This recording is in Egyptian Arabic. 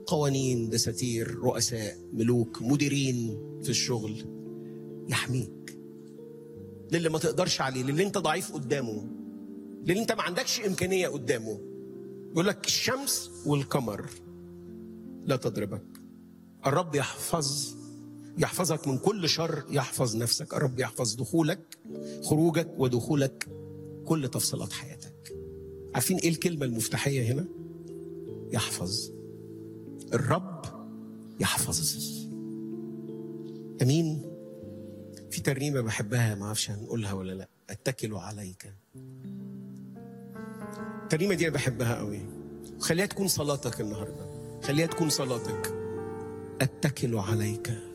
قوانين دساتير رؤساء ملوك مديرين في الشغل يحميك للي ما تقدرش عليه للي انت ضعيف قدامه للي انت ما عندكش امكانيه قدامه يقول لك الشمس والقمر لا تضربك الرب يحفظ يحفظك من كل شر يحفظ نفسك الرب يحفظ دخولك خروجك ودخولك كل تفصيلات حياتك عارفين ايه الكلمه المفتاحيه هنا يحفظ الرب يحفظ امين في ترنيمه بحبها ما اعرفش هنقولها ولا لا اتكل عليك الترنيمه دي انا بحبها قوي خليها تكون صلاتك النهارده خليها تكون صلاتك اتكل عليك